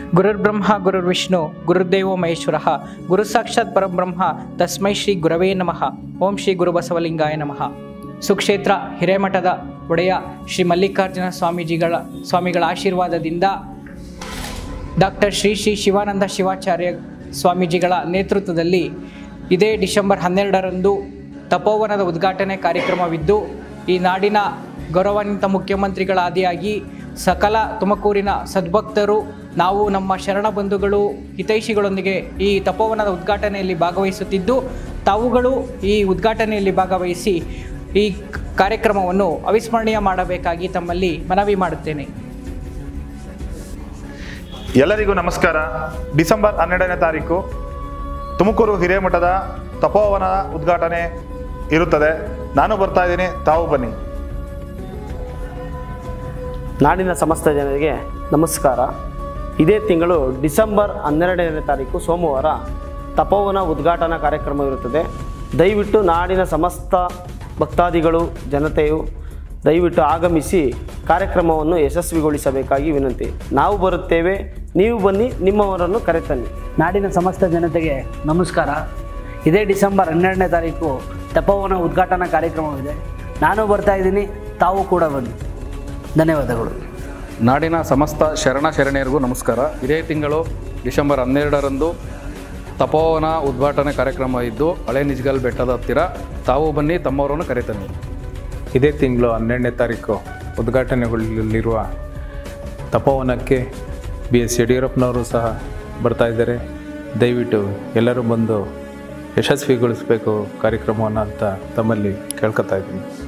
ಗುರುರ್ಬ್ರಹ್ಮ ಗುರುರ್ವಿಷ್ಣು ಗುರುರ್ದೇವೋ ಮಹೇಶ್ವರ ಗುರು ಸಾಕ್ಷಾತ್ ಪರಬ್ರಹ್ಮ ತಸ್ಮೈ ಶ್ರೀ ಗುರವೇ ನಮಃ ಓಂ ಶ್ರೀ ಗುರು ಬಸವಲಿಂಗಾಯ ನಮಃ ಸುಕ್ಷೇತ್ರ ಹಿರೇಮಠದ ಒಡೆಯ ಶ್ರೀ ಮಲ್ಲಿಕಾರ್ಜುನ ಸ್ವಾಮೀಜಿಗಳ ಸ್ವಾಮಿಗಳ ಆಶೀರ್ವಾದದಿಂದ ಡಾಕ್ಟರ್ ಶ್ರೀ ಶ್ರೀ ಶಿವಾನಂದ ಶಿವಾಚಾರ್ಯ ಸ್ವಾಮೀಜಿಗಳ ನೇತೃತ್ವದಲ್ಲಿ ಇದೇ ಡಿಸೆಂಬರ್ ಹನ್ನೆರಡರಂದು ತಪೋವನದ ಉದ್ಘಾಟನೆ ಕಾರ್ಯಕ್ರಮವಿದ್ದು ಈ ನಾಡಿನ ಗೌರವಾನ್ವಿತ ಮುಖ್ಯಮಂತ್ರಿಗಳ ಆದಿಯಾಗಿ ಸಕಲ ತುಮಕೂರಿನ ಸದ್ಭಕ್ತರು ನಾವು ನಮ್ಮ ಶರಣ ಬಂಧುಗಳು ಹಿತೈಷಿಗಳೊಂದಿಗೆ ಈ ತಪೋವನದ ಉದ್ಘಾಟನೆಯಲ್ಲಿ ಭಾಗವಹಿಸುತ್ತಿದ್ದು ತಾವುಗಳು ಈ ಉದ್ಘಾಟನೆಯಲ್ಲಿ ಭಾಗವಹಿಸಿ ಈ ಕಾರ್ಯಕ್ರಮವನ್ನು ಅವಿಸ್ಮರಣೀಯ ಮಾಡಬೇಕಾಗಿ ತಮ್ಮಲ್ಲಿ ಮನವಿ ಮಾಡುತ್ತೇನೆ ಎಲ್ಲರಿಗೂ ನಮಸ್ಕಾರ ಡಿಸೆಂಬರ್ ಹನ್ನೆರಡನೇ ತಾರೀಕು ತುಮಕೂರು ಹಿರೇಮಠದ ತಪೋವನ ಉದ್ಘಾಟನೆ ಇರುತ್ತದೆ ನಾನು ಬರ್ತಾ ಇದ್ದೀನಿ ತಾವು ಬನ್ನಿ ನಾಡಿನ ಸಮಸ್ತ ಜನರಿಗೆ ನಮಸ್ಕಾರ ಇದೇ ತಿಂಗಳು ಡಿಸೆಂಬರ್ ಹನ್ನೆರಡನೇ ತಾರೀಕು ಸೋಮವಾರ ತಪೋವನ ಉದ್ಘಾಟನಾ ಕಾರ್ಯಕ್ರಮ ಇರುತ್ತದೆ ದಯವಿಟ್ಟು ನಾಡಿನ ಸಮಸ್ತ ಭಕ್ತಾದಿಗಳು ಜನತೆಯು ದಯವಿಟ್ಟು ಆಗಮಿಸಿ ಕಾರ್ಯಕ್ರಮವನ್ನು ಯಶಸ್ವಿಗೊಳಿಸಬೇಕಾಗಿ ವಿನಂತಿ ನಾವು ಬರುತ್ತೇವೆ ನೀವು ಬನ್ನಿ ನಿಮ್ಮವರನ್ನು ಕರೆತನ್ನಿ ನಾಡಿನ ಸಮಸ್ತ ಜನತೆಗೆ ನಮಸ್ಕಾರ ಇದೇ ಡಿಸೆಂಬರ್ ಹನ್ನೆರಡನೇ ತಾರೀಕು ತಪೋವನ ಉದ್ಘಾಟನಾ ಕಾರ್ಯಕ್ರಮವಿದೆ ನಾನು ಬರ್ತಾ ಇದ್ದೀನಿ ತಾವು ಕೂಡ ಬನ್ನಿ ಧನ್ಯವಾದಗಳು ನಾಡಿನ ಸಮಸ್ತ ಶರಣ ಶರಣೆಯರಿಗೂ ನಮಸ್ಕಾರ ಇದೇ ತಿಂಗಳು ಡಿಸೆಂಬರ್ ಹನ್ನೆರಡರಂದು ತಪೋವನ ಉದ್ಘಾಟನೆ ಕಾರ್ಯಕ್ರಮ ಇದ್ದು ಹಳೆ ನಿಜ್ಗಲ್ ಬೆಟ್ಟದ ಹತ್ತಿರ ತಾವು ಬನ್ನಿ ತಮ್ಮವರನ್ನು ಕರೆತನ್ನಿ ಇದೇ ತಿಂಗಳು ಹನ್ನೆರಡನೇ ತಾರೀಕು ಉದ್ಘಾಟನೆಗೊಳ್ಳಲಿರುವ ತಪೋವನಕ್ಕೆ ಬಿ ಎಸ್ ಯಡಿಯೂರಪ್ಪನವರು ಸಹ ಬರ್ತಾ ಇದ್ದಾರೆ ದಯವಿಟ್ಟು ಎಲ್ಲರೂ ಬಂದು ಯಶಸ್ವಿಗೊಳಿಸಬೇಕು ಕಾರ್ಯಕ್ರಮವನ್ನು ಅಂತ ತಮ್ಮಲ್ಲಿ ಕೇಳ್ಕೊತಾ ಇದ್ದೀನಿ